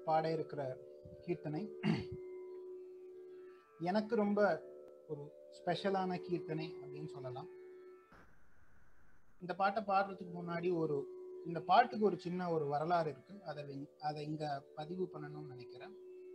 பாட இருக்கிற கீர்த்தனை எனக்கு ரொம்ப ஒரு ஸ்பெஷலான கீர்த்தனை அப்படின்னு சொல்லலாம் இந்த பாட்டை பாடுறதுக்கு முன்னாடி ஒரு இந்த பாட்டுக்கு ஒரு சின்ன ஒரு வரலாறு இருக்கு அதை வெ- அதை இங்க பதிவு பண்ணணும்னு நினைக்கிறேன்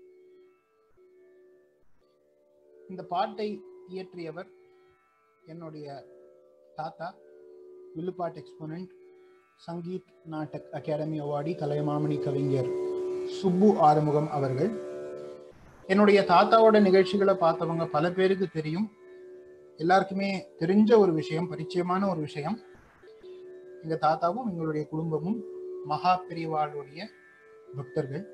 இந்த பாட்டை இயற்றியவர் என்னுடைய தாத்தா villupattu exponent Sangeet Natak Academy awardee Kalaimamani கவிஞர் சுப்பு ஆறுமுகம் அவர்கள் என்னுடைய தாத்தாவோட நிகழ்ச்சிகளை பார்த்தவங்க பல பேருக்கு தெரியும் எல்லாருக்குமே தெரிஞ்ச ஒரு விஷயம் பரிச்சயமான ஒரு விஷயம் எங்க தாத்தாவும் எங்களுடைய குடும்பமும் மகா பெரிவாளுடைய பக்தர்கள்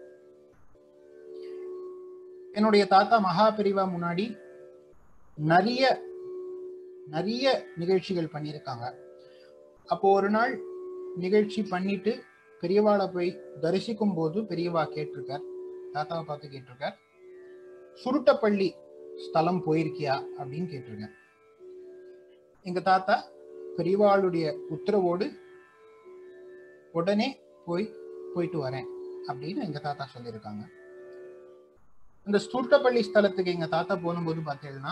என்னுடைய தாத்தா மகா பெரிவா முன்னாடி நிறைய நிறைய நிகழ்ச்சிகள் பண்ணியிருக்காங்க அப்போ ஒரு நாள் நிகழ்ச்சி பண்ணிட்டு பெரியவாளை போய் தரிசிக்கும் போது பெரியவா கேட்டிருக்கார் தாத்தாவை பார்த்து கேட்டிருக்கார் சுருட்டப்பள்ளி ஸ்தலம் போயிருக்கியா அப்படின்னு கேட்டிருக்கேன் எங்க தாத்தா பெரியவாளுடைய உத்தரவோடு உடனே போய் போயிட்டு வரேன் அப்படின்னு எங்க தாத்தா சொல்லியிருக்காங்க இந்த சுருட்டப்பள்ளி ஸ்தலத்துக்கு எங்க தாத்தா போகும்போது பார்த்தீங்கன்னா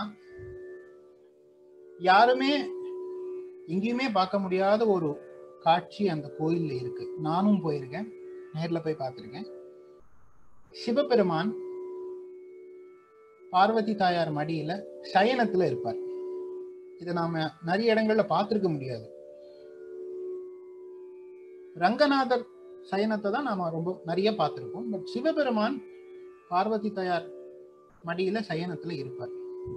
யாருமே எங்கேயுமே பார்க்க முடியாத ஒரு காட்சி அந்த கோயில்ல இருக்கு நானும் போயிருக்கேன் நேர்ல போய் பார்த்திருக்கேன் சிவபெருமான் பார்வதி தாயார் மடியில சயனத்துல இருப்பார் இதை நாம நிறைய இடங்கள்ல பார்த்திருக்க முடியாது ரங்கநாதர் சயனத்தை தான் நாம ரொம்ப நிறைய பார்த்திருக்கோம் பட் சிவபெருமான் பார்வதி தாயார் மடியில சயனத்துல இருப்பார்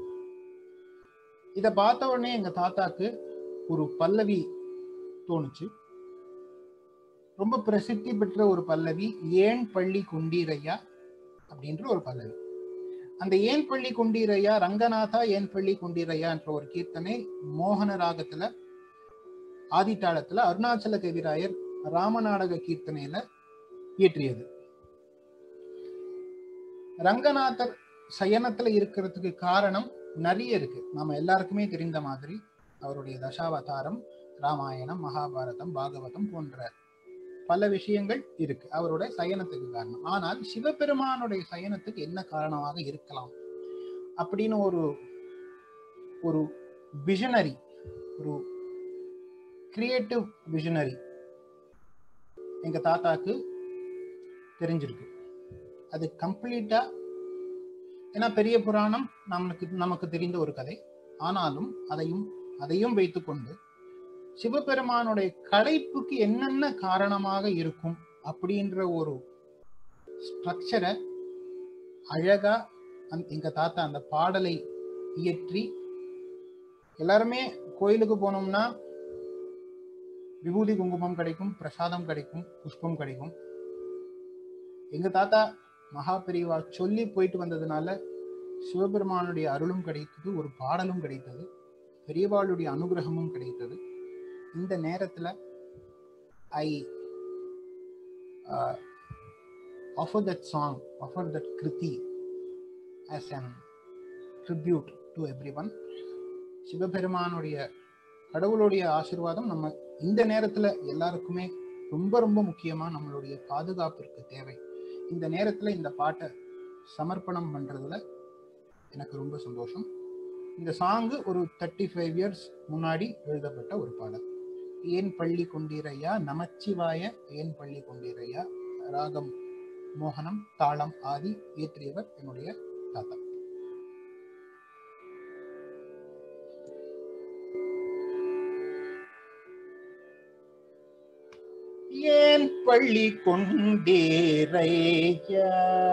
இத பார்த்த உடனே எங்க தாத்தாக்கு ஒரு பல்லவி தோணுச்சு ரொம்ப பிரசித்தி பெற்ற ஒரு பல்லவி ஏன் பள்ளி குண்டீரையா அப்படின்ற ஒரு பல்லவி அந்த ஏன் பள்ளி குண்டீரையா ரங்கநாதா ஏன் பள்ளி குண்டீரையா என்ற ஒரு கீர்த்தனை மோகன ராகத்துல ஆதித்தாளத்துல அருணாச்சல கவிராயர் ராமநாடக கீர்த்தனையில இயற்றியது ரங்கநாதர் சயனத்துல இருக்கிறதுக்கு காரணம் நிறைய இருக்கு நம்ம எல்லாருக்குமே தெரிந்த மாதிரி அவருடைய தசாவதாரம் ராமாயணம் மகாபாரதம் பாகவதம் போன்ற பல விஷயங்கள் இருக்கு அவருடைய சயனத்துக்கு காரணம் ஆனால் சிவபெருமானுடைய சயனத்துக்கு என்ன காரணமாக இருக்கலாம் அப்படின்னு ஒரு ஒரு விஷனரி ஒரு கிரியேட்டிவ் விஷனரி எங்க தாத்தாக்கு தெரிஞ்சிருக்கு அது கம்ப்ளீட்டா ஏன்னா பெரிய புராணம் நமக்கு நமக்கு தெரிந்த ஒரு கதை ஆனாலும் அதையும் அதையும் வைத்துக்கொண்டு சிவபெருமானுடைய கடைப்புக்கு என்னென்ன காரணமாக இருக்கும் அப்படின்ற ஒரு ஸ்ட்ரக்சரை அழகா அந்த எங்க தாத்தா அந்த பாடலை இயற்றி எல்லாருமே கோயிலுக்கு போனோம்னா விபூதி குங்குமம் கிடைக்கும் பிரசாதம் கிடைக்கும் புஷ்பம் கிடைக்கும் எங்க தாத்தா மகா பெரியவா சொல்லி போயிட்டு வந்ததுனால சிவபெருமானுடைய அருளும் கிடைத்தது ஒரு பாடலும் கிடைத்தது பெரியவாளுடைய அனுகிரகமும் கிடைத்தது இந்த நேரத்துல I offer that song offer that kriti as an tribute to everyone சிவபெருமானுடைய கடவுளுடைய ஆசீர்வாதம் நம்ம இந்த நேரத்துல எல்லாருக்குமே ரொம்ப ரொம்ப முக்கியமா நம்மளுடைய பாதுகாப்பிற்கு தேவை இந்த நேரத்துல இந்த பாட்டை சமர்ப்பணம் பண்றதுல எனக்கு ரொம்ப சந்தோஷம் இந்த சாங்கு ஒரு தேர்ட்டி ஃபைவ் இயர்ஸ் முன்னாடி எழுதப்பட்ட ஒரு பாடல் ஏன் பள்ளி கொண்டீரையா நமச்சிவாய ஏன் பள்ளி கொண்டீரையா ராகம் மோகனம் தாளம் ஆதி இயற்றியவர் என்னுடைய தாத்தா ஏன் பள்ளி கொண்டீரையா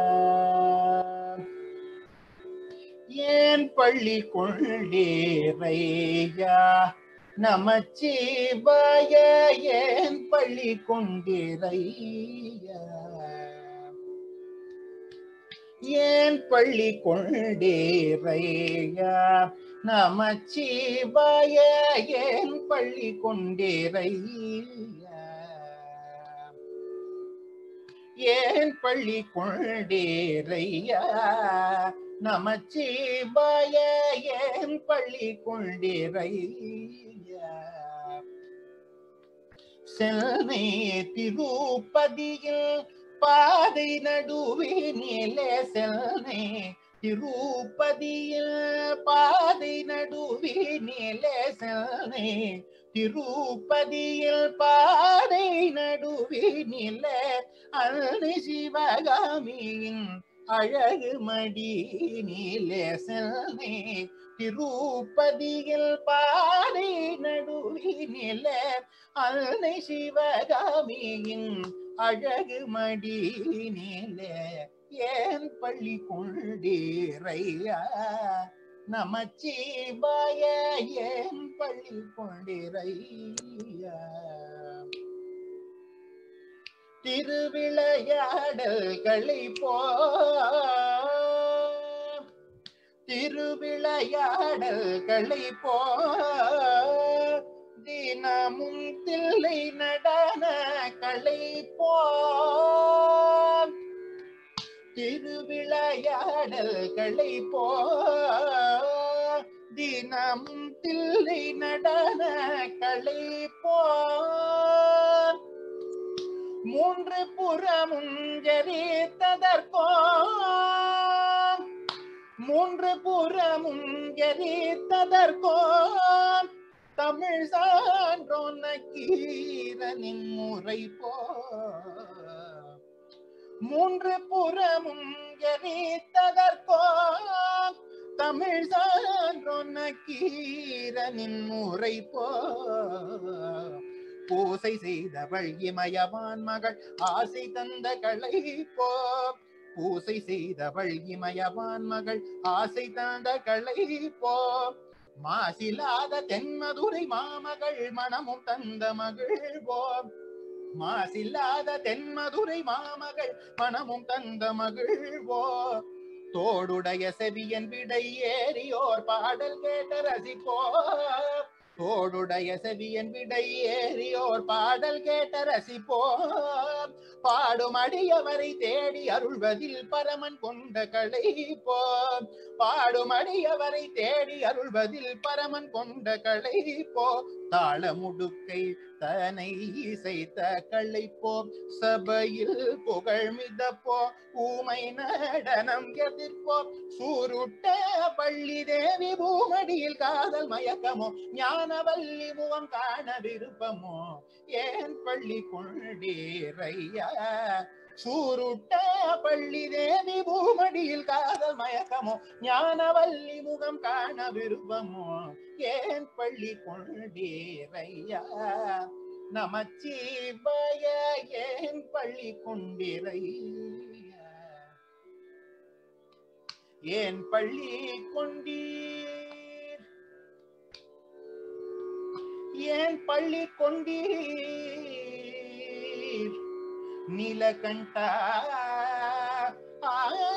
ஏன் பள்ளி கொண்டீரையா நமச்சிவாய ஏன் பள்ளி கொண்டீரையா ஏன் பள்ளி கொண்டீரையா நமச்சிவாய ஏன் பள்ளி கொண்டீரையா ஏன் பள்ளி கொண்டீரையா நமச்சிவாய ஏன் பள்ளி கொண்டீரையா செல்னை திருப்பதியில் பாதை நடுவினிலே செல்னே திருப்பதியில் பாதை நடுவினிலே செல்னே திருப்பதியில் பாதை நடுவினிலே அருள் சிவகாமியின் அழகு மடி நீலே செல்னே திருப்பதியில் பாதை நடுவினிலே அன்னை சிவகாமியின் அழகு மடி நீலே ஏன் பள்ளி கொண்டீரையா நமச்சிவாய ஏன் பள்ளி கொண்டீரையா திருவிளையாடல்களை போ திருவிளையாடல்களை போ தினமும் தில்லை நடன களை போ திருவிளையாடல்களை போ தினமும் தில்லை நடன களை போ மூன்று புறமும் ஜரித்ததற்கோ மூன்று புறமும் ஜரித்ததற்கோ தமிழ் சான்றோன கீரனின் முறை போ மூன்று புறமும் ஜரித்ததற்கோ தமிழ் சான்றோன கீரனின் முறை போ பூசை செய்தவள் இமயவான் மகள் ஆசை தந்த களை போ பூசை செய்தவள் இமயவான் மகள் ஆசை தந்த களை போ மாசிலாத தென்மதுரை மாமகள் மனமும் தந்த மகள் போ மாசில்லாத தென்மதுரை மாமகள் மனமும் தந்த மகள் போ தோடுடைய செவியன் விடை ஏறியோர் பாடல் கேட்ட ரசிப்போ தோடுடைய செவியன் விடை ஏறியோர் பாடல் கேட்ட ரசிப்போ பாடும் அடியவரை தேடி அருள்வதில் பரமன் கொண்ட களை போ பாடும் அடியவரை தேடி அருள்வதில் பரமன் கொண்ட களை போ தாள முடுக்கை தனை இசைத்த களை போ சபையில் புகழ் மிதப்போ ஊமை நடனம் எதிர்ப்போ சூருட்ட பள்ளி தேவி பூமடியில் காதல் மயக்கமோ ஞானவல்லி முகம் காண விருப்பமோ ஏன் பள்ளி கொண்டீரையா சூருட்ட பள்ளி தேவி பூமடியில் காதல் மயக்கமோ ஞானவல்லி முகம் காண விருப்பமோ ஏன் பள்ளி கொண்டீரையா நமச்சிவாய ஏன் பள்ளி கொண்டிரையா ஏன் பள்ளி கொண்டீர் ஏன் பள்ளி கொண்டீர் நீலகண்டா ஆ